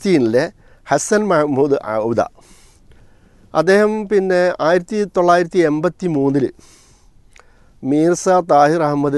ഫലസ്തീനിലെ ഹസൻ മഹ്മൂദ് ഔദ അദ്ദേഹം പിന്നെ ആയിരത്തി തൊള്ളായിരത്തി എൺപത്തി മൂന്നിൽ മീർസ താഹിർ അഹമ്മദ്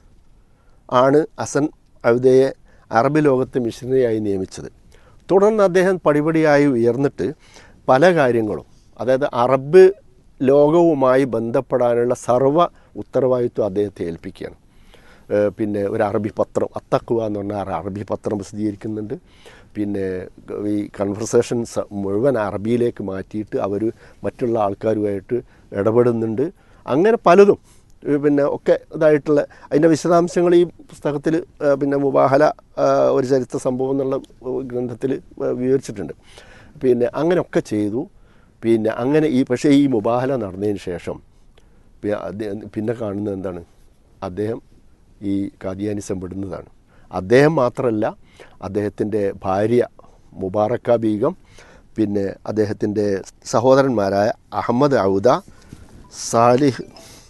ആണ് ഹസൻ ഔദയെ അറബ് ലോകത്ത് മിഷനറിയായി നിയമിച്ചത് തുടർന്ന് അദ്ദേഹം പടിപടിയായി ഉയർന്നിട്ട് പല കാര്യങ്ങളും അതായത് അറബ് ലോകവുമായി ബന്ധപ്പെടാനുള്ള സർവ്വ ഉത്തരവാദിത്വം അദ്ദേഹത്തെ ഏൽപ്പിക്കുകയാണ് ഏഹ് പിന്നെ ഒരു അറബി പത്രം അത്തക്കുവ എന്ന് പറഞ്ഞ ഒരു അറബി പത്രം പ്രസിദ്ധീകരിക്കുന്നുണ്ട് പിന്നെ ഈ കൺവെർസേഷൻ മുഴുവൻ അറബിയിലേക്ക് മാറ്റിയിട്ട് അവർ മറ്റുള്ള ആൾക്കാരുമായിട്ട് ഇടപെടുന്നുണ്ട് അങ്ങനെ പലതും ഏഹ് പിന്നെ ഒക്കെ ഇതായിട്ടുള്ള അതിൻ്റെ വിശദാംശങ്ങൾ ഈ പുസ്തകത്തിൽ പിന്നെ മുബാഹല ആ, ഒരു ചരിത്ര സംഭവം എന്നുള്ള ഗ്രന്ഥത്തിൽ വിവരിച്ചിട്ടുണ്ട് പിന്നെ അങ്ങനെയൊക്കെ ചെയ്തു പിന്നെ അങ്ങനെ ഈ പക്ഷേ ഈ മുബാഹല നടന്നതിന് ശേഷം പി- അദ്ദേഹം പിന്നെ കാണുന്നത് എന്താണ് അദ്ദേഹം ഈ കാദിയാനിസം വിടുന്നതാണ് അദ്ദേഹം മാത്രമല്ല അദ്ദേഹത്തിൻ്റെ ഭാര്യ മുബാറക്ക ബീഗം പിന്നെ അദ്ദേഹത്തിൻ്റെ സഹോദരന്മാരായ അഹമ്മദ് ഔദ സാലിഹ്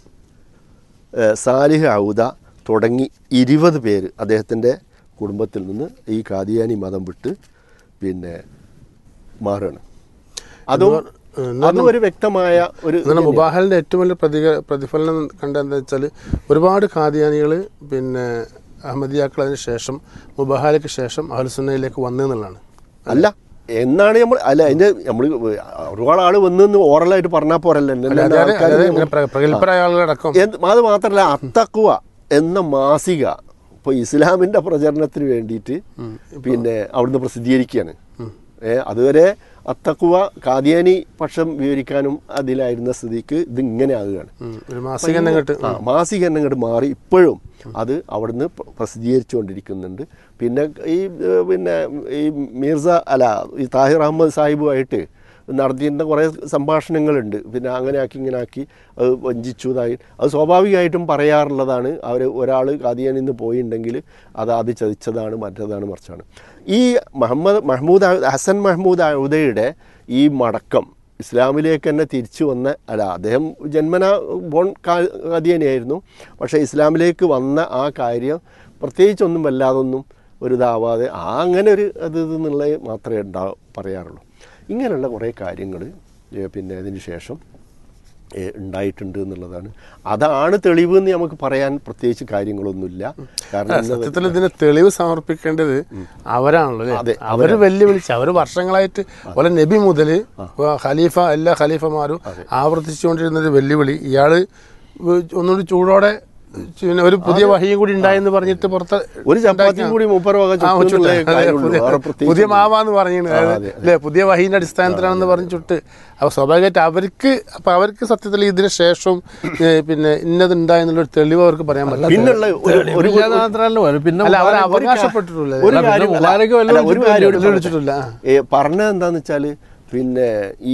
ഏഹ് സാലിഹ് ഔദ തുടങ്ങി ഇരുപത് പേര് അദ്ദേഹത്തിൻ്റെ കുടുംബത്തിൽ നിന്ന് ഈ കാദിയാനി മതം വിട്ട് പിന്നെ മാറുകയാണ് അതും അതും ഒരു വ്യക്തമായ ഒരു എന്നാൽ മുബാഹലിന്റെ ഏറ്റവും വലിയ പ്രതിക പ്രതിഫലനം കണ്ടെന്താ വെച്ചാൽ ഒരുപാട് കാദിയാനികൾ പിന്നെ അഹമ്മദിയാക്കൾ അതിന് ശേഷം മുബാഹലയ്ക്ക് ശേഷം അഹൽസുന്നയിലേക്ക് വന്നു എന്നുള്ളതാണ് അല്ല എന്നാണ് നമ്മൾ അല്ല അതിന്റെ നമ്മൾ ഒരുപാട് ആള് വന്നെന്ന് ഓറലായിട്ട് പറഞ്ഞാൽ പോരല്ലോ എന്നെ അതായത് ആൾക്കാര് അതായത് ഇങ്ങനെ പ്ര- പ്രഗത്ഭരായ ആളുകളടക്കം എന്ത് അത് മാത്രമല്ല അത്തക്കുവ എന്ന മാസിക ഇപ്പോൾ ഇസ്ലാമിന്റെ പ്രചരണത്തിന് വേണ്ടിയിട്ട് പിന്നെ അവിടുന്ന് പ്രസിദ്ധീകരിക്കുകയാണ് ഏ അതുവരെ അത്തക്കുവ കാദിയാനി പക്ഷം വിവരിക്കാനും അതിലായിരുന്ന സ്ഥിതിക്ക് ഇത് ഇങ്ങനെ ആകുകയാണ് ഉം, ഒരു മാസിക തന്നെ കേട്ട് ആ മാസിക തന്നെ ഇങ്ങോട്ട് മാറി ഇപ്പോഴും അത് അവിടുന്ന് പ്ര- പ്രസിദ്ധീകരിച്ചുകൊണ്ടിരിക്കുന്നുണ്ട് പിന്നെ ഈ ഏഹ്, പിന്നെ ഈ മീർസ അല്ല ഈ താഹിർ അഹമ്മദ് സാഹിബുമായിട്ട് നടത്തിയിരുന്ന കുറേ സംഭാഷണങ്ങളുണ്ട് പിന്നെ അങ്ങനെ ആക്കി ഇങ്ങനെ ആക്കി അത് വഞ്ചിച്ചു ഇതായി അത് സ്വാഭാവികമായിട്ടും പറയാറുള്ളതാണ് അവർ ഒരാൾ കാദിയാനിൽ നിന്ന് പോയിട്ടുണ്ടെങ്കിൽ അത് അത് ചതിച്ചതാണ് മറ്റേതാണ് മറിച്ചാണ് ഈ മുഹമ്മദ് മഹ്മൂദ് ഔ- ഹസൻ മഹ്മൂദ് ഔദയുടെ ഈ മടക്കം ഇസ്ലാമിലേക്ക് തന്നെ തിരിച്ചു വന്ന അല്ല അദ്ദേഹം ജന്മന ബോൺ കാദിയനായിരുന്നു പക്ഷേ ഇസ്ലാമിലേക്ക് വന്ന ആ കാര്യം പ്രത്യേകിച്ചൊന്നും വല്ലാതൊന്നും ഒരു ഇതാവാതെ ആ അങ്ങനെ ഒരു അത് ഇത് എന്നുള്ളത് മാത്രമേ ഉണ്ടാ പറയാറുള്ളൂ ഇങ്ങനെയുള്ള കുറേ കാര്യങ്ങൾ പിന്നെ അതിന് ശേഷം ഏ, ഉണ്ടായിട്ടുണ്ട് എന്നുള്ളതാണ് അതാണ് തെളിവ് എന്ന് നമുക്ക് പറയാൻ പ്രത്യേകിച്ച് കാര്യങ്ങളൊന്നുമില്ല കാരണം ഇന്നത് സത്യത്തിൽ ഇതിന് തെളിവ് സമർപ്പിക്കേണ്ടത് അവരാണല്ലോ അതെ, അല്ലേ അവര് വെല്ലുവിളിച്ച് അവര് വർഷങ്ങളായിട്ട് പോലെ നബി മുതൽ ഖലീഫ എല്ലാ ഖലീഫമാരും ആവർത്തിച്ചുകൊണ്ടിരുന്ന ഒരു വെല്ലുവിളി ഇയാള് ഒന്നുകൂടി ചൂടോടെ പിന്നെ ഒരു പുതിയ വഹിയും കൂടി ഉണ്ടായെന്ന് പറഞ്ഞിട്ട് പുറത്ത് ഒരു ചപ്പാത്തിയും കൂടി മൂപ്പർ വക ആ, ചുട്ടു ചുട്ട്. എന്നുള്ളേ അതെ, കാര്യമുള്ളൂ. പുതിയ- വേറെ പ്രത്യേകിച്ച് പുതിയ മാവാന്ന് പറഞ്ഞു അതെ, അല്ലേ പുതിയ വഹീന്റെ അടിസ്ഥാനത്തിലാണെന്ന് പറഞ്ഞു ചുട്ട് അപ്പൊ സ്വാഭാവികമായിട്ട് അവർക്ക് അപ്പൊ അവർക്ക് സത്യത്തിൽ ഇതിന് ശേഷം ഏ, പിന്നെ ഇന്നത് ഉണ്ടായെന്നുള്ളൊരു തെളിവ് അവർക്ക് പറയാൻ പറ്റില്ല പിന്നുള്ള ഒരു ഒരു ഇല്ലാതെ മാത്രമല്ല ഒരു പിന്നെ അല്ല അവർ മുബാരക്ക് അവകാശപ്പെട്ടിട്ടില്ല ഒരു അല്ല, കാര്യം പിന്നെ അല്ല, മുബാരക്ക് വല്ലതും അല്ല, ഒരു കാര്യം കൂടി വെല്ലുവിളിച്ചിട്ടില്ല. പറയട്ടെ. ഏ, പറഞ്ഞത് എന്താന്ന് വെച്ചാല് പിന്നെ ഈ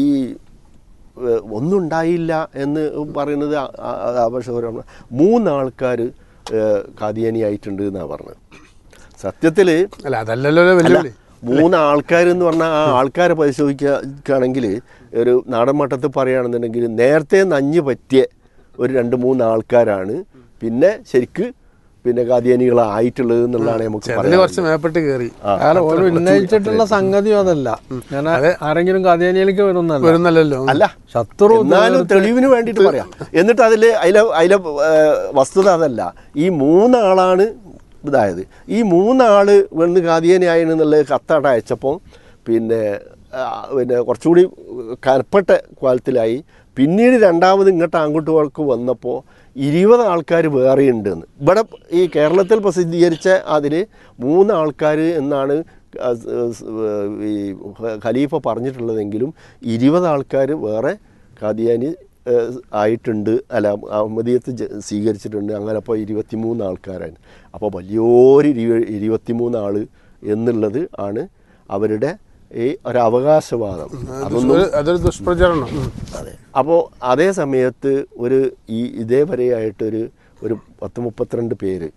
ഏ, ഒന്നും ഉണ്ടായില്ല എന്ന് പറയുന്നത് അപകടകരമാണ് മൂന്നാൾക്കാർ കാദിയാനി ആയിട്ടുണ്ട് എന്നാണ് പറഞ്ഞത് സത്യത്തിൽ അല്ല അതല്ലല്ലോ ഒരു വെല്ലുവിളി മൂന്ന് ആൾക്കാർ എന്ന് പറഞ്ഞാൽ ആ ആൾക്കാരെ പരിശോധിക്കുകയാണെങ്കിൽ ഒരു നാടൻ മട്ടത്തിൽ പറയുകയാണെന്നുണ്ടെങ്കിൽ നേരത്തെ നഞ്ഞ് പറ്റിയ ഒരു രണ്ട് മൂന്ന് ആൾക്കാരാണ് പിന്നെ ശരിക്ക് പിന്നെ കാദിയാനികളായിട്ടുള്ളത് എന്നുള്ളതാണ് നമുക്ക് അതില് പറയാൻ കുറച്ച് മേപ്പെട്ട് കയറി കാരണം ഓരോ ഉന്നയിച്ചിട്ടുള്ള സംഗതിയും അതല്ല ഞാൻ ആരെങ്കിലും കാദിയാനിയിലേക്ക് വരുന്നല്ല വരുന്നല്ലോ അല്ല ശത്രു എന്നാലും തെളിവിന് വേണ്ടിയിട്ട് പറയാം എന്നിട്ട് അതിൽ അതിലെ അതിലെ ഏഹ്, വസ്തുത അതല്ല ഈ മൂന്നാളാണ് ഇതായത് ഈ മൂന്നാള് വന്ന് കാദിയാനിയായി എന്നുള്ള കത്താട്ട് അയച്ചപ്പോൾ പിന്നെ ആ, പിന്നെ കുറച്ചുകൂടി കനപ്പെട്ട കോലത്തിലായി പിന്നീട് രണ്ടാമത് ഇങ്ങോട്ട് അങ്ങോട്ട് വന്നപ്പോൾ ഇരുപത് ആൾക്കാർ വേറെയുണ്ടെന്ന് ഇവിടെ ഈ കേരളത്തിൽ പ്രസിദ്ധീകരിച്ച അതിൽ മൂന്ന് ആൾക്കാർ എന്നാണ് ആ, സ് സ് ഈ ഖലീഫ പറഞ്ഞിട്ടുള്ളതെങ്കിലും ഇരുപത് ആൾക്കാർ വേറെ കാദിയാനി ഏഹ്, ആയിട്ടുണ്ട് അല്ല അഹമ്മദീയത്ത് ജ- സ്വീകരിച്ചിട്ടുണ്ട് അങ്ങനെ അപ്പോൾ ഇരുപത്തിമൂന്ന് ആൾക്കാരാണ് അപ്പോൾ വലിയൊരു ഇരു ഇരുപത്തിമൂന്ന് ആൾ എന്നുള്ളത് ആണ് അവരുടെ ഈ ഒരു അവകാശവാദം അതൊന്നും ഒരു- അതൊരു ദുഷ്പ്രചരണം ഉം. അതെ അപ്പോൾ അതേ സമയത്ത് ഒരു ഈ ഇതേവരെയായിട്ടൊരു ഒരു പത്ത് മുപ്പത്തിരണ്ട് പേര്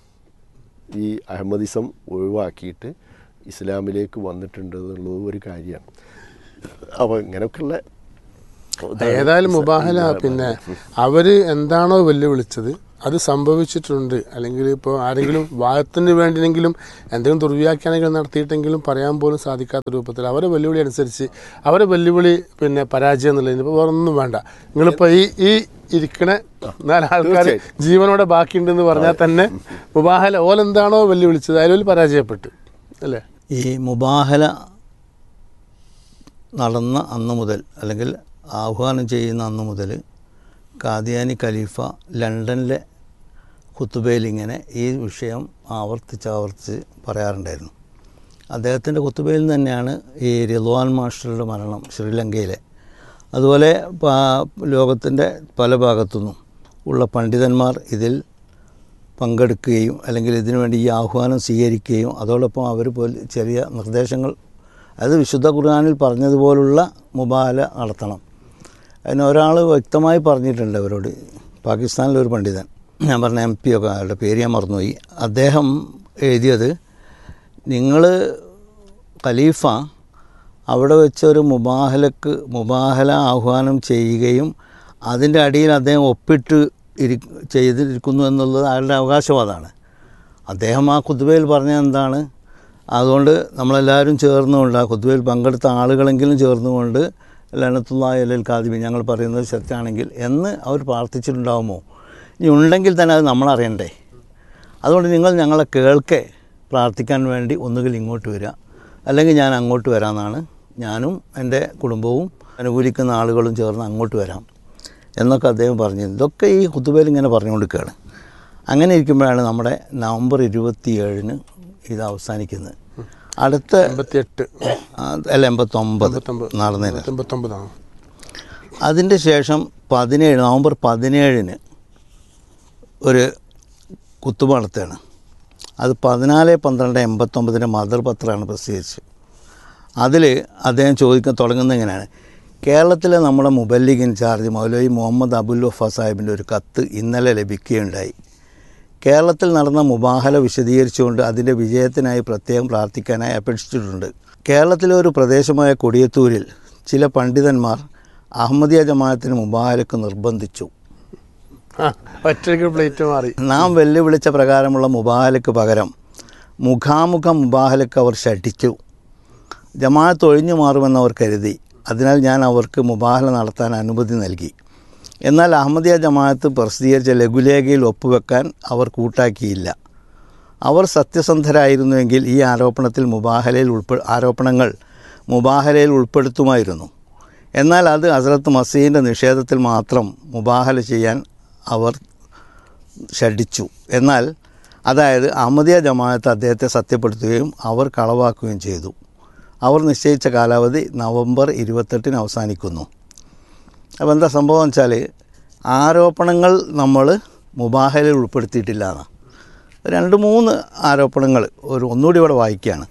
ഈ അഹമ്മദിസം ഒഴിവാക്കിയിട്ട് ഇസ്ലാമിലേക്ക് വന്നിട്ടുണ്ട് എന്നുള്ളത് ഒരു കാര്യമാണ് അപ്പോൾ ഇങ്ങനെയൊക്കെയുള്ള ഏതായാലും മുബാഹല പിന്നെ അവര് എന്താണോ വെല്ലുവിളിച്ചത് അത് സംഭവിച്ചിട്ടുണ്ട് അല്ലെങ്കിൽ ഇപ്പോൾ ആരെങ്കിലും വാദത്തിന് വേണ്ടിയെങ്കിലും എന്തെങ്കിലും ദുർവ്യാഖ്യാനങ്ങൾ നടത്തിയിട്ടെങ്കിലും പറയാൻ പോലും സാധിക്കാത്ത രൂപത്തിൽ അവരെ വെല്ലുവിളി അനുസരിച്ച് അവരെ വെല്ലുവിളി പിന്നെ പരാജയം എന്നുള്ളതിന് ഇപ്പോൾ വേറെ ഒന്നും വേണ്ട നിങ്ങളിപ്പോൾ ഈ ഈ ഇരിക്കണ നാല് ആൾക്കാർ ജീവനോടെ ബാക്കിയുണ്ടെന്ന് പറഞ്ഞാൽ തന്നെ മുബാഹല ഓലെന്താണോ വെല്ലുവിളിച്ചത് അതിൽ പരാജയപ്പെട്ടു അല്ലേ ഈ മുബാഹല നടന്ന അന്ന് മുതൽ അല്ലെങ്കിൽ ആഹ്വാനം ചെയ്യുന്ന അന്ന് മുതൽ കാദിയാനി ഖലീഫ ലണ്ടനിലെ കുത്തുബയിൽ ഇങ്ങനെ ഈ വിഷയം ആവർത്തിച്ച് ആവർത്തിച്ച് പറയാറുണ്ടായിരുന്നു അദ്ദേഹത്തിൻ്റെ കുത്തുബയിൽ തന്നെയാണ് ഈ റിദ്വാൻ മാസ്റ്ററുടെ മരണം ശ്രീലങ്കയിലെ അതുപോലെ ലോകത്തിൻ്റെ പല ഭാഗത്തുനിന്നും ഉള്ള പണ്ഡിതന്മാർ ഇതിൽ പങ്കെടുക്കുകയും അല്ലെങ്കിൽ ഇതിനു വേണ്ടി ഈ ആഹ്വാനം സ്വീകരിക്കുകയും അതോടൊപ്പം അവർ പോലും ചെറിയ നിർദ്ദേശങ്ങൾ അത് വിശുദ്ധ ഖുർആാനിൽ പറഞ്ഞതുപോലുള്ള മുബാല നടത്തണം അതിന് ഒരാൾ വ്യക്തമായി പറഞ്ഞിട്ടുണ്ട് അവരോട് പാകിസ്ഥാനിലൊരു പണ്ഡിതൻ ഞാൻ പറഞ്ഞ എം പി ഒക്കെ അയാളുടെ പേര് ഞാൻ മറന്നുപോയി അദ്ദേഹം എഴുതിയത് നിങ്ങൾ ഖലീഫ അവിടെ വെച്ചൊരു മുബാഹലക്ക് മുബാഹല ആഹ്വാനം ചെയ്യുകയും അതിൻ്റെ അടിയിൽ അദ്ദേഹം ഒപ്പിട്ട് ഇരി ചെയ്തിരിക്കുന്നു എന്നുള്ളത് അയാളുടെ അവകാശവാദമാണ് അദ്ദേഹം ആ കുത്തുബയിൽ പറഞ്ഞത് എന്താണ് അതുകൊണ്ട് നമ്മളെല്ലാവരും ചേർന്നുകൊണ്ട് ആ കുത്തുബയിൽ പങ്കെടുത്ത ആളുകളെങ്കിലും ചേർന്നുകൊണ്ട് ലനത്തുള്ള അലൽ കാദിബി ഞങ്ങൾ പറയുന്നത് സത്യമാണെങ്കിൽ എന്ന് അവർ പ്രാർത്ഥിച്ചിട്ടുണ്ടാകുമോ ഇനി ഉണ്ടെങ്കിൽ തന്നെ അത് നമ്മളറിയണ്ടേ അതുകൊണ്ട് നിങ്ങൾ ഞങ്ങളെ കേൾക്കെ പ്രാർത്ഥിക്കാൻ വേണ്ടി ഒന്നുകിൽ ഇങ്ങോട്ട് വരിക അല്ലെങ്കിൽ ഞാൻ അങ്ങോട്ട് വരാമെന്നാണ് ഞാനും എൻ്റെ കുടുംബവും അനുകൂലിക്കുന്ന ആളുകളും ചേർന്ന് അങ്ങോട്ട് വരാം എന്നൊക്കെ അദ്ദേഹം പറഞ്ഞു ഇതൊക്കെ ഈ കുത്തുബയിൽ ഇങ്ങനെ പറഞ്ഞുകൊണ്ടിരിക്കുകയാണ് അങ്ങനെ ഇരിക്കുമ്പോഴാണ് നമ്മുടെ നവംബർ ഇരുപത്തിയേഴിന് ഇത് അവസാനിക്കുന്നത് അടുത്ത എൺപത്തിയെട്ട് ആ, അല്ല എൺപത്തൊമ്പത് എൺപത്തൊമ്പത്. നടന്നില്ല എൺപത്തൊമ്പതാണ് അതിൻ്റെ ശേഷം പതിനേഴ് നവംബർ പതിനേഴിന് ഒരു കുത്തുബ നടത്തുകയാണ് അത് പതിനാല് പന്ത്രണ്ട് എൺപത്തൊമ്പതിൻ്റെ മദർ പത്രമാണ് പ്രസിദ്ധീകരിച്ചത് അതിൽ അദ്ദേഹം ചോദിക്കാൻ തുടങ്ങുന്നത് എങ്ങനെയാണ് കേരളത്തിലെ നമ്മുടെ മുബല്ലിഗ് ഇൻചാർജ് മൗലവി മുഹമ്മദ് അബുൽ വഫ സാഹിബിൻ്റെ ഒരു കത്ത് ഇന്നലെ ലഭിക്കുകയുണ്ടായി കേരളത്തിൽ നടന്ന മുബാഹല വിശദീകരിച്ചുകൊണ്ട് അതിൻ്റെ വിജയത്തിനായി പ്രത്യേകം പ്രാർത്ഥിക്കാനായി അപേക്ഷിച്ചിട്ടുണ്ട് കേരളത്തിലെ ഒരു പ്രദേശമായ കൊടിയത്തൂരിൽ ചില പണ്ഡിതന്മാർ അഹമ്മദിയ ജമാഅത്തിന് മുബാഹലക്ക് നിർബന്ധിച്ചു ആ ഒറ്റയ്ക്ക് പ്ലേറ്റ് മാറി നാം വെല്ലുവിളിച്ച പ്രകാരമുള്ള മുബാഹലക്ക് പകരം മുഖാമുഖം മുബാഹലക്ക് അവർ ശഠിച്ചു ജമാഅത്ത് ഒഴിഞ്ഞു മാറുമെന്ന് അവർ കരുതി അതിനാൽ ഞാൻ അവർക്ക് മുബാഹല നടത്താൻ അനുമതി നൽകി എന്നാൽ അഹമ്മദിയ ജമാഅത്ത് പ്രസിദ്ധീകരിച്ച ലഘുലേഖയിൽ ഒപ്പുവെക്കാൻ അവർ കൂട്ടാക്കിയില്ല അവർ സത്യസന്ധരായിരുന്നുവെങ്കിൽ ഈ ആരോപണത്തിൽ മുബാഹലയിൽ ഉൾപ്പെ ആരോപണങ്ങൾ മുബാഹലയിൽ ഉൾപ്പെടുത്തുമായിരുന്നു എന്നാൽ അത് ഹസ്രത്ത് മസീൻ്റെ നിഷേധത്തിൽ മാത്രം മുബാഹല ചെയ്യാൻ അവർ ഷഡിച്ചു എന്നാൽ അതായത് അഹമ്മദിയ ജമാഅത്ത് അദ്ദേഹത്തെ സത്യപ്പെടുത്തുകയും അവർ കളവാക്കുകയും ചെയ്തു അവർ നിശ്ചയിച്ച കാലാവധി നവംബർ ഇരുപത്തെട്ടിന് അവസാനിക്കുന്നു അപ്പോൾ എന്താ സംഭവം എന്ന് വെച്ചാൽ ആരോപണങ്ങൾ നമ്മൾ മുബാഹലയിൽ ഉൾപ്പെടുത്തിയിട്ടില്ല എന്നാണ് രണ്ട് മൂന്ന് ആരോപണങ്ങൾ ഒരു ഒന്നുകൂടി ഇവിടെ വായിക്കുകയാണ്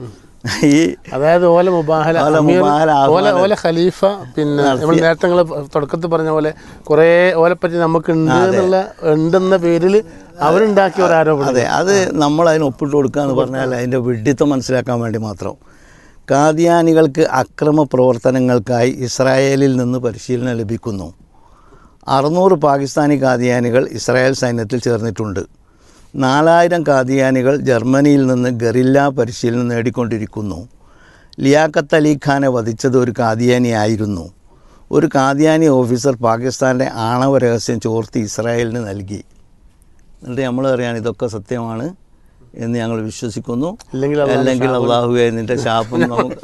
ഈ അതായത് ഓല മുബാഹല ഓല അമീർ- മുബാഹല ഓല ആഹ്വാനം. ഓല ഖലീഫ പിന്നെ നമ്മൾ നേരത്തെ നിങ്ങൾ തുടക്കത്തിൽ പറഞ്ഞ പോലെ കുറേ ഓലെ പറ്റി നമുക്ക് ഉണ്ട് എന്നുള്ള ഉണ്ടെന്ന പേരിൽ അവരുണ്ടാക്കിയ ഒരു ആരോപണം അതെ അത് നമ്മൾ അതിന് ഒപ്പിട്ട് കൊടുക്കുക എന്ന് പറഞ്ഞാൽ അതിൻ്റെ വിഡ്ഢിത്തം മനസ്സിലാക്കാൻ വേണ്ടി മാത്രം കാദിയാനികൾക്ക് അക്രമ പ്രവർത്തനങ്ങൾക്കായി ഇസ്രായേലിൽ നിന്ന് പരിശീലനം ലഭിക്കുന്നു അറുന്നൂറ് പാകിസ്ഥാനി കാദിയാനികൾ ഇസ്രായേൽ സൈന്യത്തിൽ ചേർന്നിട്ടുണ്ട് നാലായിരം കാദിയാനികൾ ജർമ്മനിയിൽ നിന്ന് ഗറില്ല പരിശീലനം നേടിക്കൊണ്ടിരിക്കുന്നു ലിയാഖത്ത് അലി ഖാനെ വധിച്ചത് ഒരു കാദിയാനിയായിരുന്നു ഒരു കാദിയാനി ഓഫീസർ പാകിസ്ഥാൻ്റെ ആണവ രഹസ്യം ചോർത്തി ഇസ്രായേലിന് നൽകി എന്നിട്ട് നമ്മൾ അറിയാണ് ഇതൊക്കെ സത്യമാണ് എന്ന് ഞങ്ങൾ വിശ്വസിക്കുന്നു ഇല്ലെങ്കിൽ അള്ളാഹുവിന്റെ അല്ലെങ്കിൽ അള്ളാഹുവെ നിന്റെ ശാപം നമുക്ക്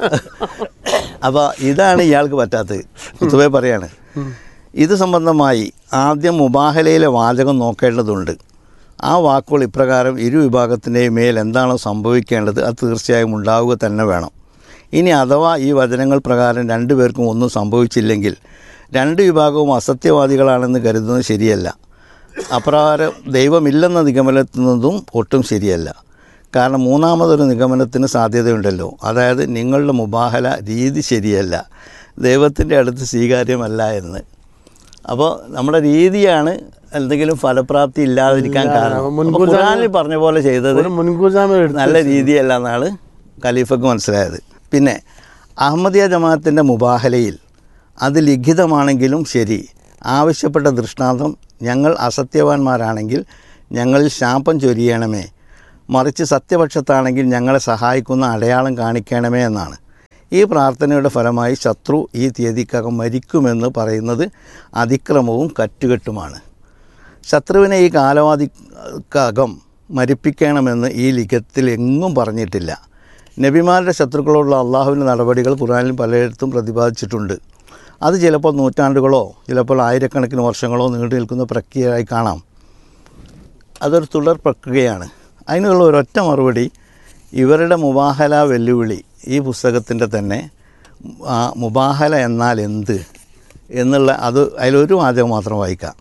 അപ്പോൾ ഇതാണ് ഇയാൾക്ക് പറ്റാത്തത് കുത്തുവേ പറയാണ് ഇത് സംബന്ധമായി ആദ്യം മുബാഹലയിലെ വാചകം നോക്കേണ്ടതുണ്ട് ആ വാക്കുകൾ ഇപ്രകാരം ഇരു വിഭാഗത്തിൻ്റെയും മേൽ എന്താണോ സംഭവിക്കേണ്ടത് അത് തീർച്ചയായും ഉണ്ടാവുക തന്നെ വേണം ഇനി അഥവാ ഈ വചനങ്ങൾ പ്രകാരം രണ്ടുപേർക്കും ഒന്നും സംഭവിച്ചില്ലെങ്കിൽ രണ്ട് വിഭാഗവും അസത്യവാദികളാണെന്ന് കരുതുന്നത് ശരിയല്ല അപ്രകാരം ദൈവമില്ലെന്ന നിഗമനത്തുന്നതും ഒട്ടും ശരിയല്ല കാരണം മൂന്നാമതൊരു നിഗമനത്തിന് സാധ്യതയുണ്ടല്ലോ അതായത് നിങ്ങളുടെ മുബാഹല രീതി ശരിയല്ല ദൈവത്തിൻ്റെ അടുത്ത് സ്വീകാര്യമല്ല എന്ന് അപ്പോൾ നമ്മുടെ രീതിയാണ് എന്തെങ്കിലും ഫലപ്രാപ്തി ഇല്ലാതിരിക്കാൻ കാരണം അപ്പോൾ ഖുർആനിൽ പറഞ്ഞ പോലെ ചെയ്തത് ഒരു മുൻകൂർ ജാമ്യം എടുത്ത് നല്ല രീതിയല്ല എന്നാണ് ഖലീഫക്ക് മനസ്സിലായത് പിന്നെ അഹമ്മദിയ ജമാഅത്തിൻ്റെ മുബാഹലയിൽ അത് ലിഖിതമാണെങ്കിലും ശരി ആവശ്യപ്പെട്ട ദൃഷ്ടാന്തം ഞങ്ങൾ അസത്യവാന്മാരാണെങ്കിൽ ഞങ്ങളിൽ ശാപം ചൊരിയണമേ മറിച്ച് സത്യപക്ഷത്താണെങ്കിൽ ഞങ്ങളെ സഹായിക്കുന്ന അടയാളം കാണിക്കണമേ എന്നാണ് ഈ പ്രാർത്ഥനയുടെ ഫലമായി ശത്രു ഈ തീയതിക്കകം മരിക്കുമെന്ന് പറയുന്നത് അതിക്രമവും കറ്റുകെട്ടുമാണ് ശത്രുവിനെ ഈ കാലവാദിക്കകം മരിപ്പിക്കണമെന്ന് ഈ ലിഖത്തിൽ എങ്ങും പറഞ്ഞിട്ടില്ല നബിമാരുടെ ശത്രുക്കളോടുള്ള അള്ളാഹുവിൻ്റെ നടപടികൾ ഖുറാനിൽ പലയിടത്തും പ്രതിപാദിച്ചിട്ടുണ്ട് അത് ചിലപ്പോൾ നൂറ്റാണ്ടുകളോ ചിലപ്പോൾ ആയിരക്കണക്കിന് വർഷങ്ങളോ നീണ്ടു നിൽക്കുന്ന പ്രക്രിയയായി കാണാം അതൊരു തുടർ പ്രക്രിയയാണ് അതിനുള്ള ഒരൊറ്റ മറുപടി ഇവരുടെ മുബാഹല വെല്ലുവിളി ഈ പുസ്തകത്തിൻ്റെ തന്നെ ആ, മുബാഹല എന്നാൽ എന്ത് എന്നുള്ള അത് അതിലൊരു വാചകം മാത്രം വായിക്കാം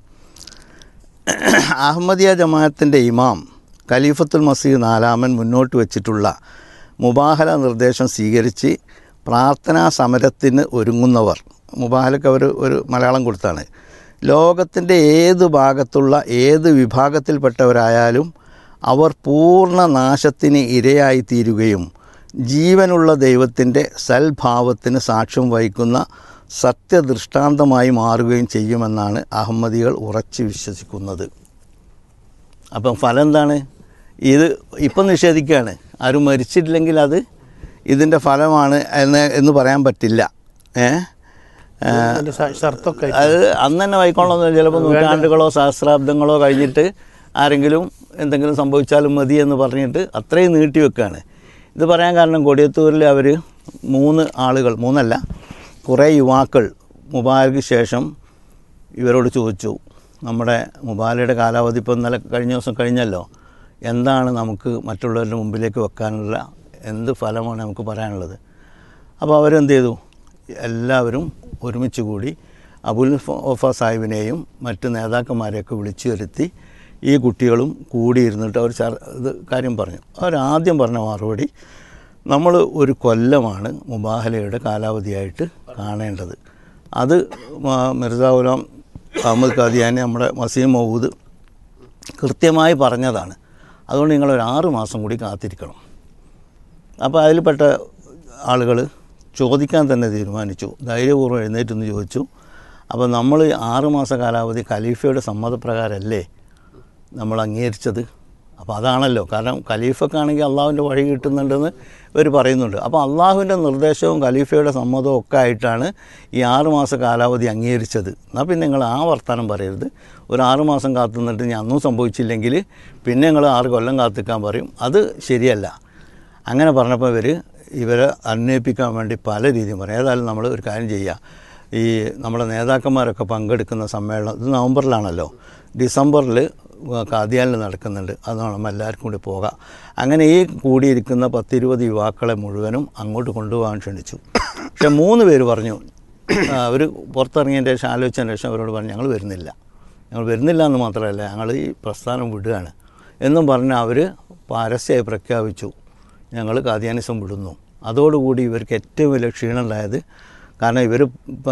അഹമ്മദിയ ജമാഅത്തിൻ്റെ ഇമാം ഖലീഫത്തുൽ മസീദ് നാലാമൻ മുന്നോട്ട് വച്ചിട്ടുള്ള മുബാഹല നിർദ്ദേശം സ്വീകരിച്ച് പ്രാർത്ഥനാ സമരത്തിന് ഒരുങ്ങുന്നവർ മുബാഹലക്ക് അവർ ഒരു മലയാളം കൊടുത്താണ് ലോകത്തിൻ്റെ ഏത് ഭാഗത്തുള്ള ഏത് വിഭാഗത്തിൽപ്പെട്ടവരായാലും അവർ പൂർണ്ണ നാശത്തിന് ഇരയായിത്തീരുകയും ജീവനുള്ള ദൈവത്തിൻ്റെ സൽഭാവത്തിന് സാക്ഷ്യം വഹിക്കുന്ന സത്യദൃഷ്ടാന്തമായി മാറുകയും ചെയ്യുമെന്നാണ് അഹമ്മദികൾ ഉറച്ചു വിശ്വസിക്കുന്നത് അപ്പം ഫലം എന്താണ് ഇത് ഇപ്പം നിഷേധിക്കുകയാണ് ആരും മരിച്ചിട്ടില്ലെങ്കിൽ അത് ഇതിൻ്റെ ഫലമാണ് എന്ന് എന്ന് പറയാൻ പറ്റില്ല ഏ ആ, അതിന്റെ ശ- ഷർത്തൊക്കെ അത് അന്ന് തന്നെ വായിക്കോളൊന്നും ചിലപ്പോൾ നൂറ്റാണ്ടുകളോ സഹസ്രാബ്ദങ്ങളോ കഴിഞ്ഞിട്ട് ആരെങ്കിലും എന്തെങ്കിലും സംഭവിച്ചാലും മതി എന്ന് പറഞ്ഞിട്ട് അത്രയും നീട്ടി വെക്കുകയാണ് ഇത് പറയാൻ കാരണം കൊടിയത്തൂരിൽ അവർ മൂന്ന് ആളുകൾ മൂന്നല്ല കുറേ യുവാക്കൾ മുബാരക്ക് ശേഷം ഇവരോട് ചോദിച്ചു നമ്മുടെ മുബാലയുടെ കാലാവധി ഇപ്പോൾ ഇന്നലെ കഴിഞ്ഞ ദിവസം കഴിഞ്ഞല്ലോ എന്താണ് നമുക്ക് മറ്റുള്ളവരുടെ മുമ്പിലേക്ക് വെക്കാനുള്ള എന്ത് ഫലമാണ് നമുക്ക് പറയാനുള്ളത് അപ്പോൾ അവരെന്ത് ചെയ്തു എല്ലാവരും ഒരുമിച്ച് കൂടി അബുൽ ഒഫ സാഹിബിനെയും മറ്റ് നേതാക്കന്മാരെയൊക്കെ വിളിച്ചു വരുത്തി ഈ കുട്ടികളും കൂടിയിരുന്നിട്ട് അവർ ചർ ഇത് കാര്യം പറഞ്ഞു അവരാദ്യം പറഞ്ഞ മറുപടി നമ്മൾ ഒരു കൊല്ലമാണ് മുബാഹലയുടെ കാലാവധിയായിട്ട് കാണേണ്ടത് അത് മ- മിർസ ഗുലാം അഹമ്മദ് ഖാദിയാനി നമ്മുടെ മസീം മൗദ് കൃത്യമായി പറഞ്ഞതാണ് അതുകൊണ്ട് നിങ്ങളൊരു ആറ് മാസം കൂടി കാത്തിരിക്കണം അപ്പോൾ അതിൽപ്പെട്ട ആളുകൾ ചോദിക്കാൻ തന്നെ തീരുമാനിച്ചു ധൈര്യപൂർവ്വം എഴുന്നേറ്റെന്ന് ചോദിച്ചു അപ്പോൾ നമ്മൾ ആറുമാസ കാലാവധി ഖലീഫയുടെ സമ്മതപ്രകാരമല്ലേ നമ്മൾ അംഗീകരിച്ചത് അപ്പോൾ അതാണല്ലോ കാരണം ഖലീഫക്കാണെങ്കിൽ അള്ളാഹുവിൻ്റെ വഴി കിട്ടുന്നുണ്ടെന്ന് ഇവർ പറയുന്നുണ്ട് അപ്പോൾ അള്ളാഹുവിൻ്റെ നിർദ്ദേശവും ഖലീഫയുടെ സമ്മതവും ഒക്കെ ആയിട്ടാണ് ഈ ആറുമാസ കാലാവധി അംഗീകരിച്ചത് എന്നാൽ പിന്നെ നിങ്ങൾ ആ വർത്തമാനം പറയരുത് ഒരു ആറുമാസം കാത്തു നിന്നിട്ട് ഞാൻ അന്നും സംഭവിച്ചില്ലെങ്കിൽ പിന്നെ നിങ്ങൾ ആറ് കൊല്ലം കാത്തിക്കാൻ പറയും അത് ശരിയല്ല അങ്ങനെ പറഞ്ഞപ്പോൾ ഇവർ ഇവരെ അന്വയിപ്പിക്കാൻ വേണ്ടി പല രീതിയും പറയും ഏതായാലും നമ്മൾ ഒരു കാര്യം ചെയ്യുക ഈ നമ്മുടെ നേതാക്കന്മാരൊക്കെ പങ്കെടുക്കുന്ന സമ്മേളനം ഇത് നവംബറിലാണല്ലോ ഡിസംബറിൽ കാദിയാനിൽ നടക്കുന്നുണ്ട് അത് നമ്മൾ എല്ലാവർക്കും കൂടി പോകാം അങ്ങനെ ഈ കൂടിയിരിക്കുന്ന പത്തിരുപത് യുവാക്കളെ മുഴുവനും അങ്ങോട്ട് കൊണ്ടുപോകാൻ ക്ഷണിച്ചു പക്ഷെ മൂന്ന് പേര് പറഞ്ഞു അവർ പുറത്തിറങ്ങിയതിൻ്റെ ശേഷം ആലോചിച്ചതിന് ശേഷം അവരോട് പറഞ്ഞു ഞങ്ങൾ വരുന്നില്ല ഞങ്ങൾ വരുന്നില്ല എന്ന് മാത്രമല്ല ഞങ്ങൾ ഈ പ്രസ്ഥാനം വിടുകയാണ് എന്നും പറഞ്ഞ് അവർ പരസ്യമായി പ്രഖ്യാപിച്ചു ഞങ്ങൾ കാദ്യാനിസം വിടുന്നു അതോടുകൂടി ഇവർക്ക് ഏറ്റവും വലിയ ക്ഷീണം ഉണ്ടായത് കാരണം ഇവർ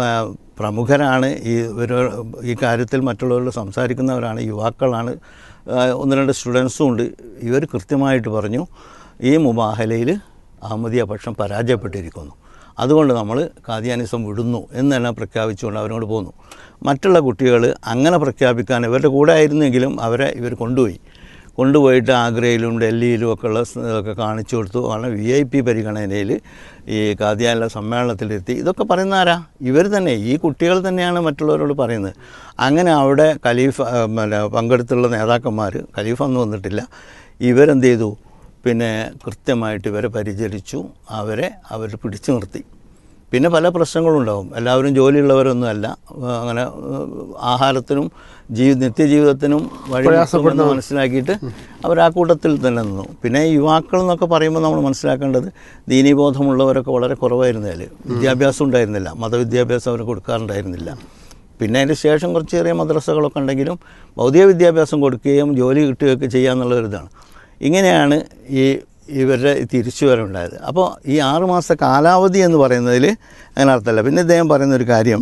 പ്രമുഖരാണ് ഈ ഇവർ ഈ കാര്യത്തിൽ മറ്റുള്ളവരോട് സംസാരിക്കുന്നവരാണ് യുവാക്കളാണ് ആ, ഒന്ന് രണ്ട് സ്റ്റുഡൻസും ഉണ്ട് ഇവർ കൃത്യമായിട്ട് പറഞ്ഞു ഈ മുബാഹലയിൽ അഹമ്മദിയ പക്ഷം പരാജയപ്പെട്ടിരിക്കുന്നു അതുകൊണ്ട് നമ്മൾ കാദിയാനിസം വിടുന്നു എന്ന് തന്നെ പ്രഖ്യാപിച്ചുകൊണ്ട് അവരോട് പോന്നു മറ്റുള്ള കുട്ടികൾ അങ്ങനെ പ്രഖ്യാപിക്കാൻ ഇവരുടെ കൂടെ ആയിരുന്നെങ്കിലും അവരെ ഇവർ കൊണ്ടുപോയി കൊണ്ടുപോയിട്ട് ആഗ്രയിലും ഡൽഹിയിലും ഒക്കെ ഉള്ള സ് ഒക്കെ കാണിച്ചു കൊടുത്തു വളരെ വി ഐ പി പരിഗണനയിൽ ഈ കാദ്യാനിലെ സമ്മേളനത്തിലെത്തി ഇതൊക്കെ പറയുന്ന ആരാ ഇവർ തന്നെ ഈ കുട്ടികൾ തന്നെയാണ് മറ്റുള്ളവരോട് പറയുന്നത് അങ്ങനെ അവിടെ ഖലീഫ ആ, പിന്നെ പങ്കെടുത്തുള്ള നേതാക്കന്മാർ ഖലീഫ ഒന്നും വന്നിട്ടില്ല ഇവരെന്ത് ചെയ്തു പിന്നെ കൃത്യമായിട്ട് ഇവരെ പരിചരിച്ചു അവരെ അവർ പിടിച്ചു നിർത്തി പിന്നെ പല പ്രശ്നങ്ങളും ഉണ്ടാവും എല്ലാവരും ജോലിയുള്ളവരൊന്നുമല്ല ആ, അങ്ങനെ ആ, ആഹാരത്തിനും ജീവി നിത്യജീവിതത്തിനും വഴി മുട്ടുമെന്ന് മനസ്സിലാക്കിയിട്ട് അവർ ആ കൂട്ടത്തിൽ തന്നെ നിന്നു പിന്നെ യുവാക്കൾ എന്നൊക്കെ പറയുമ്പോൾ നമ്മൾ മനസ്സിലാക്കേണ്ടത് ദീനീബോധമുള്ളവരൊക്കെ വളരെ കുറവായിരുന്നു അതിൽ വിദ്യാഭ്യാസം ഉണ്ടായിരുന്നില്ല മതവിദ്യാഭ്യാസം അവർ കൊടുക്കാറുണ്ടായിരുന്നില്ല പിന്നെ അതിന് ശേഷം കുറച്ച് ചെറിയ മദ്രസകളൊക്കെ ഉണ്ടെങ്കിലും ഭൗതിക വിദ്യാഭ്യാസം കൊടുക്കുകയും ജോലി കിട്ടുകയൊക്കെ ചെയ്യാന്നുള്ള ഒരു ഇതാണ് ഇങ്ങനെയാണ് ഈ ഇവരുടെ തിരിച്ചുവരവുണ്ടായത് അപ്പോൾ ഈ ആറുമാസ കാലാവധി എന്ന് പറയുന്നതിൽ അങ്ങനെ അർത്ഥമല്ല പിന്നെ ഇദ്ദേഹം പറയുന്ന ഒരു കാര്യം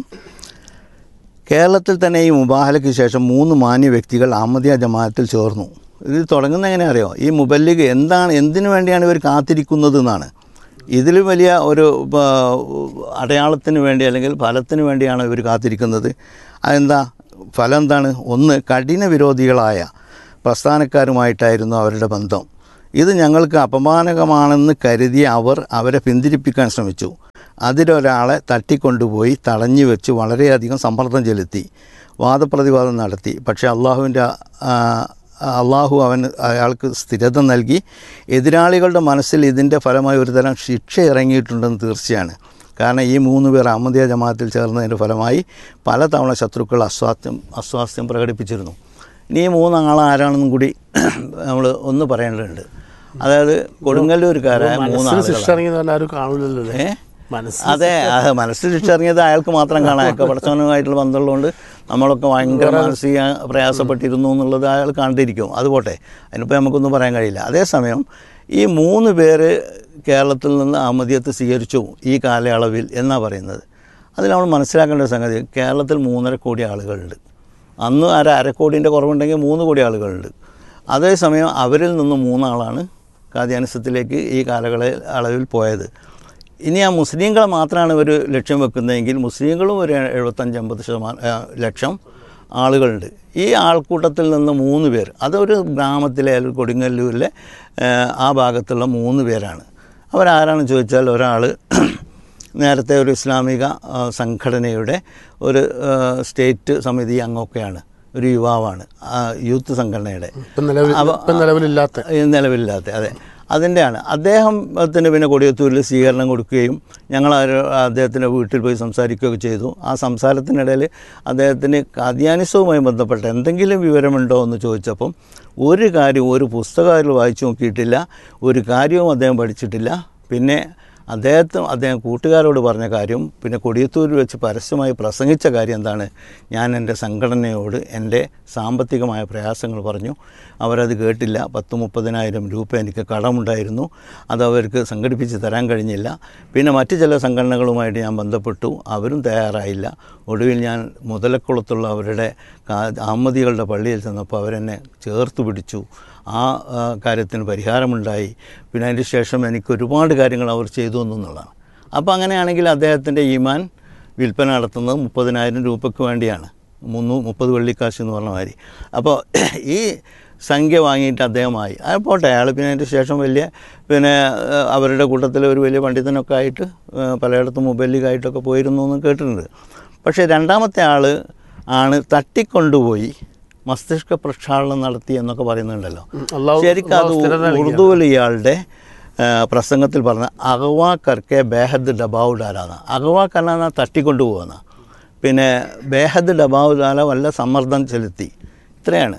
കേരളത്തിൽ തന്നെ ഈ മുബാഹലയ്ക്ക് ശേഷം മൂന്ന് മാന്യ വ്യക്തികൾ അഹമ്മദിയ ജമാഅത്തിൽ ചേർന്നു ഇത് തുടങ്ങുന്ന എങ്ങനെ അറിയോ ഈ മുബല്ലിഗ് എന്താണ് എന്തിനു വേണ്ടിയാണ് ഇവർ കാത്തിരിക്കുന്നത് എന്നാണ് ഇതിൽ വലിയ ഒരു ആ, അടയാളത്തിന് വേണ്ടി അല്ലെങ്കിൽ ഫലത്തിന് വേണ്ടിയാണ് ഇവർ കാത്തിരിക്കുന്നത് അതെന്താ ഫലം എന്താണ് ഒന്ന് കഠിന വിരോധികളായ പ്രസ്ഥാനക്കാരുമായിട്ടായിരുന്നു അവരുടെ ബന്ധം ഇത് ഞങ്ങൾക്ക് അപമാനകമാണെന്ന് കരുതി അവർ അവരെ പിന്തിരിപ്പിക്കാൻ ശ്രമിച്ചു അതിലൊരാളെ തട്ടിക്കൊണ്ടുപോയി തടഞ്ഞു വെച്ച് വളരെയധികം സമ്മർദ്ദം ചെലുത്തി വാദപ്രതിവാദം നടത്തി പക്ഷേ അള്ളാഹുവിൻ്റെ അള്ളാഹു അവന് അയാൾക്ക് സ്ഥിരത നൽകി എതിരാളികളുടെ മനസ്സിൽ ഇതിൻ്റെ ഫലമായി ഒരുതരം ശിക്ഷ ഇറങ്ങിയിട്ടുണ്ടെന്ന് തീർച്ചയാണ് കാരണം ഈ മൂന്ന് പേർ അഹമ്മദിയ ജമാഅത്തിൽ ചേർന്നതിൻ്റെ ഫലമായി പലതവണ ശത്രുക്കൾ അസ്വാസ്ഥ്യം അസ്വാസ്ഥ്യം പ്രകടിപ്പിച്ചിരുന്നു ഇനി ഈ മൂന്നാൾ ആരാണെന്നും കൂടി നമ്മൾ ഒന്ന് പറയേണ്ടതുണ്ട് അതായത് കൊടുങ്ങല്ലൂർക്കാരായ മനസ്സിന് മൂന്നാളുകൾ ശിക്ഷ ഇറങ്ങിയെന്ന് പറഞ്ഞാൽ ആരും കാണൂലല്ലോ അല്ലേ? ഏ? മനസ്സ് അതെ അത് മനസ്സിൽ തിരിച്ചറിഞ്ഞത് അയാൾക്ക് മാത്രം കാണാം അയാൾക്ക് പഠിച്ചവനുമായിട്ടുള്ള ബന്ധമുള്ളതുകൊണ്ട് നമ്മളൊക്കെ ഭയങ്കര മാനസിക പ്രയാസപ്പെട്ടിരുന്നു എന്നുള്ളത് അയാൾ കണ്ടിരിക്കും അത് പോട്ടെ അതിനിപ്പോൾ നമുക്കൊന്നും പറയാൻ കഴിയില്ല അതേസമയം ഈ മൂന്ന് പേര് കേരളത്തിൽ നിന്ന് അഹമ്മദിയത്ത് സ്വീകരിച്ചു ഈ കാലയളവിൽ എന്നാണ് പറയുന്നത് അതിൽ നമ്മൾ മനസ്സിലാക്കേണ്ട ഒരു സംഗതി കേരളത്തിൽ മൂന്നര കോടി ആളുകളുണ്ട് അന്ന് അര അരക്കോടിൻ്റെ കുറവുണ്ടെങ്കിൽ മൂന്ന് കോടി ആളുകളുണ്ട് അതേസമയം അവരിൽ നിന്ന് മൂന്നാളാണ് കാദ്യാനിസത്തിലേക്ക് ഈ കാലകളെ അളവിൽ പോയത് ഇനി ആ മുസ്ലിങ്ങളെ മാത്രമാണ് ഇവർ ലക്ഷ്യം വെക്കുന്നതെങ്കിൽ മുസ്ലിങ്ങളും ഒരു എഴുപത്തഞ്ച് അമ്പത് ശതമാനം ആ, ലക്ഷം ആളുകളുണ്ട് ഈ ആൾക്കൂട്ടത്തിൽ നിന്ന് മൂന്ന് പേർ അതൊരു ഗ്രാമത്തിലെ അല്ലെങ്കിൽ കൊടുങ്ങല്ലൂരിലെ ആ, ആ ഭാഗത്തുള്ള മൂന്ന് പേരാണ് അവരാരാണെന്ന് ചോദിച്ചാൽ ഒരാൾ നേരത്തെ ഒരു ഇസ്ലാമിക ആ, സംഘടനയുടെ ഒരു ആ, സ്റ്റേറ്റ് സമിതി അംഗമൊക്കെയാണ് ഒരു യുവാവാണ് ആ യൂത്ത് സംഘടനയുടെ ഇപ്പം നിലവിൽ അവ- ഇപ്പം നിലവിലില്ലാത്ത ഈ നിലവിലില്ലാത്ത അതെ അതിൻ്റെയാണ് അദ്ദേഹത്തിന് പിന്നെ കൊടിയത്തൂരിൽ സ്വീകരണം കൊടുക്കുകയും ഞങ്ങൾ ആ- അദ്ദേഹത്തിൻ്റെ വീട്ടിൽ പോയി സംസാരിക്കുകയൊക്കെ ചെയ്തു ആ സംസാരത്തിനിടയിൽ അദ്ദേഹത്തിന് കാദ്യാനിസവുമായി ബന്ധപ്പെട്ട എന്തെങ്കിലും വിവരമുണ്ടോ എന്ന് ചോദിച്ചപ്പം ഒരു കാര്യവും ഒരു പുസ്തകം വായിച്ചു നോക്കിയിട്ടില്ല ഒരു കാര്യവും അദ്ദേഹം പഠിച്ചിട്ടില്ല പിന്നെ അദ്ദേഹത്തും അദ്ദേഹം കൂട്ടുകാരോട് പറഞ്ഞ കാര്യം പിന്നെ കൊടിയത്തൂരിൽ വെച്ച് പരസ്യമായി പ്രസംഗിച്ച കാര്യം എന്താണ് ഞാൻ എൻ്റെ സംഘടനയോട് എൻ്റെ സാമ്പത്തികമായ പ്രയാസങ്ങൾ പറഞ്ഞു അവരത് കേട്ടില്ല പത്ത് മുപ്പതിനായിരം രൂപ എനിക്ക് കടമുണ്ടായിരുന്നു അത് അവർക്ക് സംഘടിപ്പിച്ച് തരാൻ കഴിഞ്ഞില്ല പിന്നെ മറ്റ് ചില സംഘടനകളുമായിട്ട് ഞാൻ ബന്ധപ്പെട്ടു അവരും തയ്യാറായില്ല ഒടുവിൽ ഞാൻ മുതലക്കുളത്തുള്ള അവരുടെ കാ- അഹമ്മദികളുടെ പള്ളിയിൽ ചെന്നപ്പോൾ അവരെന്നെ ചേർത്ത് പിടിച്ചു ആ ആ, കാര്യത്തിന് പരിഹാരമുണ്ടായി പിന്നെ അതിന് ശേഷം എനിക്ക് ഒരുപാട് കാര്യങ്ങൾ അവർ ചെയ്തു എന്നുള്ളതാണ് അപ്പോൾ അങ്ങനെയാണെങ്കിൽ അദ്ദേഹത്തിൻ്റെ ഈമാൻ വിൽപ്പന നടത്തുന്നത് മുപ്പതിനായിരം രൂപയ്ക്ക് വേണ്ടിയാണ് മുന്നൂ മുപ്പത് വെള്ളിക്കാശ് എന്ന് പറഞ്ഞ മാതിരി അപ്പോൾ ഈ സംഖ്യ വാങ്ങിയിട്ട് അദ്ദേഹമായി അത് പോട്ടെ അയാൾ പിന്നെ അതിൻ്റെ ശേഷം വലിയ പിന്നെ ആ, അവരുടെ കൂട്ടത്തിൽ ഒരു വലിയ പണ്ഡിതനൊക്കെ ആയിട്ട് ആ, പലയിടത്തും മുബല്ലിഗായിട്ടൊക്കെ പോയിരുന്നു എന്ന് കേട്ടിട്ടുണ്ട് പക്ഷേ രണ്ടാമത്തെ ആൾ ആണ് തട്ടിക്കൊണ്ടുപോയി മസ്തിഷ്ക പ്രക്ഷാളനം നടത്തി എന്നൊക്കെ പറയുന്നുണ്ടല്ലോ അള്ളാഹു- ശരിക്കും അത് അള്ളാഹു സ്ഥിരത നൽകിയതാണ്. ഉറുദുവിൽ ഇയാളുടെ ആ, പ്രസംഗത്തിൽ പറഞ്ഞ അഗവാ കർക്കെ ബേഹദ് ഡബാവ് ഡാലാന്ന് അഗവാ കല്ലാന്ന തട്ടിക്കൊണ്ടുപോകുന്ന പിന്നെ ബേഹദ് ഡബാവ് ഡാല വല്ല സമ്മർദ്ദം ചെലുത്തി ഇത്രയാണ്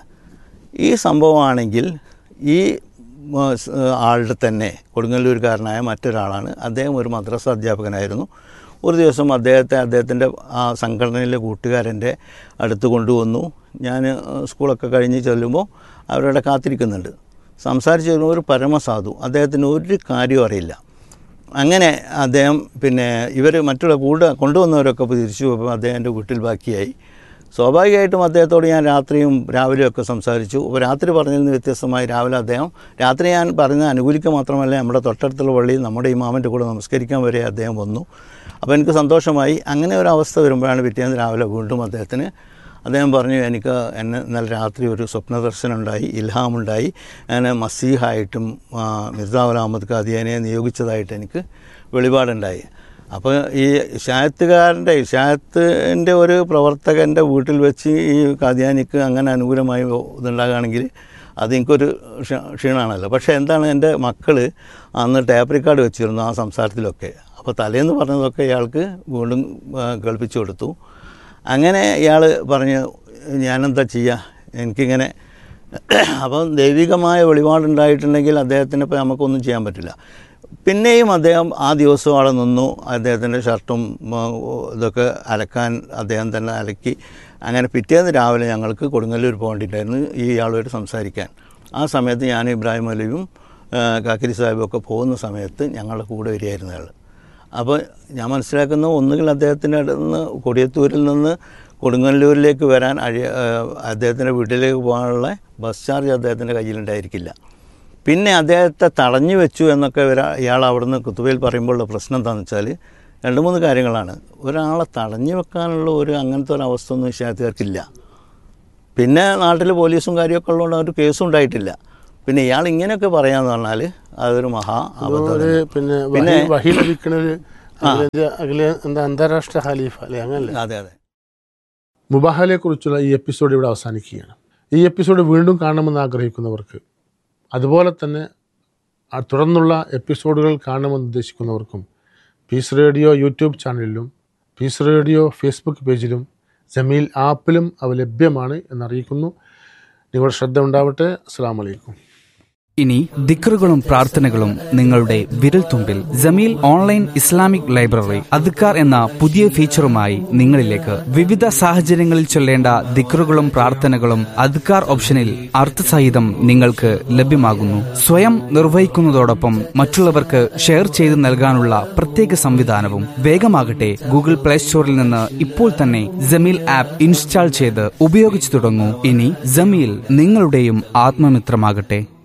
ഈ സംഭവമാണെങ്കിൽ ഈ ഉം, സ്, ആളുടെ തന്നെ കൊടുങ്ങല്ലൂർക്കാരനായ മറ്റൊരാളാണ് അദ്ദേഹം ഒരു മദ്രസ അധ്യാപകനായിരുന്നു ഒരു ദിവസം അദ്ദേഹത്തെ അദ്ദേഹത്തിൻ്റെ ആ സംഘടനയിലെ കൂട്ടുകാരൻ്റെ അടുത്ത് കൊണ്ടുവന്നു ഞാൻ സ്കൂളൊക്കെ കഴിഞ്ഞ് ചെല്ലുമ്പോൾ അവരവിടെ കാത്തിരിക്കുന്നുണ്ട് സംസാരിച്ച് വരുമ്പോൾ ഒരു പരമസാധു അദ്ദേഹത്തിന് ഒരു കാര്യവും അറിയില്ല അങ്ങനെ അദ്ദേഹം പിന്നെ ഇവർ മറ്റുള്ള കൂടെ കൊണ്ടുവന്നവരൊക്കെ ഇപ്പോൾ തിരിച്ചു പോയപ്പോൾ അദ്ദേഹം എൻ്റെ വീട്ടിൽ ബാക്കിയായി സ്വാഭാവികമായിട്ടും അദ്ദേഹത്തോട് ഞാൻ രാത്രിയും രാവിലെയും ഒക്കെ സംസാരിച്ചു അപ്പോൾ രാത്രി പറഞ്ഞതിൽ നിന്ന് വ്യത്യസ്തമായി രാവിലെ അദ്ദേഹം രാത്രി ഞാൻ പറഞ്ഞ അനുകൂലിക്കുക മാത്രമല്ല നമ്മുടെ തൊട്ടടുത്തുള്ള പള്ളിയിൽ നമ്മുടെ ഇമാമിൻ്റെ കൂടെ നമസ്കരിക്കാൻ വരെ അദ്ദേഹം വന്നു അപ്പോൾ എനിക്ക് സന്തോഷമായി അങ്ങനെ ഒരു അവസ്ഥ വരുമ്പോഴാണ് പിറ്റേന്ന് രാവിലെ വീണ്ടും അദ്ദേഹത്തിന് അദ്ദേഹം പറഞ്ഞു എനിക്ക് എന്നെ ഇന്നലെ രാത്രി ഒരു സ്വപ്നദർശനം ഉണ്ടായി ഇൽഹാമുണ്ടായി ഞാൻ മസീഹായിട്ടും ആ, മിർസാവുൽ അഹമ്മദ് ഖാദിയാനെ നിയോഗിച്ചതായിട്ട് എനിക്ക് വെളിപാടുണ്ടായി അപ്പോൾ ഈ ഇഷായത്തുകാരൻ്റെ ഇഷായത്തിൻ്റെ ഒരു പ്രവർത്തകൻ്റെ വീട്ടിൽ വെച്ച് ഈ ഖാദിയാനിക്ക് അങ്ങനെ അനുകൂലമായി ഇതുണ്ടാകുകയാണെങ്കിൽ അത് എനിക്കൊരു ക്ഷ- ക്ഷീണമാണല്ലോ പക്ഷേ എന്താണ് എൻ്റെ മക്കൾ അന്ന് ടേപ്പ് റെക്കോർഡ് വെച്ചിരുന്നു ആ സംസാരത്തിലൊക്കെ അപ്പോൾ തലേന്ന് പറഞ്ഞതൊക്കെ ഇയാൾക്ക് വീണ്ടും ആ, കേൾപ്പിച്ചു കൊടുത്തു അങ്ങനെ ഇയാൾ പറഞ്ഞു ഞാനെന്താ ചെയ്യുക എനിക്കിങ്ങനെ അപ്പം ദൈവികമായ വെളിപാടുണ്ടായിട്ടുണ്ടെങ്കിൽ അദ്ദേഹത്തിന് ഇപ്പോൾ നമുക്കൊന്നും ചെയ്യാൻ പറ്റില്ല പിന്നെയും അദ്ദേഹം ആ ദിവസം അവിടെ നിന്നു അദ്ദേഹത്തിൻ്റെ ഷർട്ടും ഉം, ഇതൊക്കെ അലക്കാൻ അദ്ദേഹം തന്നെ അലക്കി അങ്ങനെ പിറ്റേന്ന് രാവിലെ ഞങ്ങൾക്ക് കൊടുങ്ങല്ലൂർ പോകേണ്ടിയിട്ടായിരുന്നു ഈ ഇയാളുമായിട്ട് സംസാരിക്കാൻ ആ സമയത്ത് ഞാൻ ഇബ്രാഹിം അലിയും ആ, കാക്കിരി സാഹിബും ഒക്കെ പോകുന്ന സമയത്ത് ഞങ്ങളുടെ കൂടെ വരികയായിരുന്നു അയാൾ അപ്പോൾ ഞാൻ മനസ്സിലാക്കുന്ന ഒന്നുകിൽ അദ്ദേഹത്തിൻ്റെ അടുത്ത് നിന്ന് കൊടിയത്തൂരിൽ നിന്ന് കൊടുങ്ങല്ലൂരിലേക്ക് വരാൻ അഴി അദ്ദേഹത്തിൻ്റെ വീട്ടിലേക്ക് പോകാനുള്ള ബസ് ചാർജ് അദ്ദേഹത്തിൻ്റെ കയ്യിലുണ്ടായിരിക്കില്ല പിന്നെ അദ്ദേഹത്തെ തടഞ്ഞു വെച്ചു എന്നൊക്കെ ഇവരാ ഇയാൾ അവിടുന്ന് കുത്തുബയിൽ പറയുമ്പോഴുള്ള പ്രശ്നം എന്താണെന്ന് വെച്ചാൽ രണ്ട് മൂന്ന് കാര്യങ്ങളാണ് ഒരാളെ തടഞ്ഞു വെക്കാനുള്ള ഒരു അങ്ങനത്തെ ഒരു അവസ്ഥ ഒന്നും വിഷയക്കാർക്കില്ല പിന്നെ നാട്ടിൽ പോലീസും കാര്യമൊക്കെ ഉള്ളതുകൊണ്ട് ഒരു കേസും ഉണ്ടായിട്ടില്ല പിന്നെ ഇയാൾ ഇങ്ങനെയൊക്കെ പറയാന്ന് പറഞ്ഞാൽ അതൊരു മഹാ അബദ്ധം ഒരു പിന്നെ പിന്നെ- വഹി- വഹി ലഭിക്കുന്ന ഒരു അഖിലേന്ത്യ- അഖില എന്താ അന്താരാഷ്ട്ര ഖലീഫ അല്ലെ അങ്ങനല്ലേ അതെ അതെ മുബാഹലെ കുറിച്ചുള്ള ഈ എപ്പിസോഡ് ഇവിടെ അവസാനിക്കുകയാണ് ഈ എപ്പിസോഡ് വീണ്ടും കാണണമെന്ന് ആഗ്രഹിക്കുന്നവർക്ക് അതുപോലെ തന്നെ ആ തുടർന്നുള്ള എപ്പിസോഡുകൾ കാണണമെന്ന് ഉദ്ദേശിക്കുന്നവർക്കും പീസ് റേഡിയോ യൂട്യൂബ് ചാനലിലും പീസ് റേഡിയോ ഫേസ്ബുക്ക് പേജിലും ജമീൽ ആപ്പിലും അവ ലഭ്യമാണ് എന്നറിയിക്കുന്നു നിങ്ങളുടെ ശ്രദ്ധ ഉണ്ടാവട്ടെ അസ്സാം വലൈക്കും ഇനി ദിക്റുകളും പ്രാർത്ഥനകളും നിങ്ങളുടെ വിരൽത്തുമ്പിൽ ജമീൽ ഓൺലൈൻ ഇസ്ലാമിക് ലൈബ്രറി അദ്ക്കാർ എന്ന പുതിയ ഫീച്ചറുമായി നിങ്ങളിലേക്ക് വിവിധ സാഹചര്യങ്ങളിൽ ചൊല്ലേണ്ട ദിക്റുകളും പ്രാർത്ഥനകളും അദ്ക്കാർ ഓപ്ഷനിൽ അർത്ഥസഹിതം നിങ്ങൾക്ക് ലഭ്യമാകുന്നു സ്വയം നിർവഹിക്കുന്നതോടൊപ്പം മറ്റുള്ളവർക്ക് ഷെയർ ചെയ്ത് നൽകാനുള്ള പ്രത്യേക സംവിധാനവും വേഗമാകട്ടെ ഗൂഗിൾ പ്ലേ സ്റ്റോറിൽ നിന്ന് ഇപ്പോൾ തന്നെ ജമീൽ ആപ്പ് ഇൻസ്റ്റാൾ ചെയ്ത് ഉപയോഗിച്ചു തുടങ്ങൂ ഇനി ജമീൽ നിങ്ങളുടെയും ആത്മമിത്രമാകട്ടെ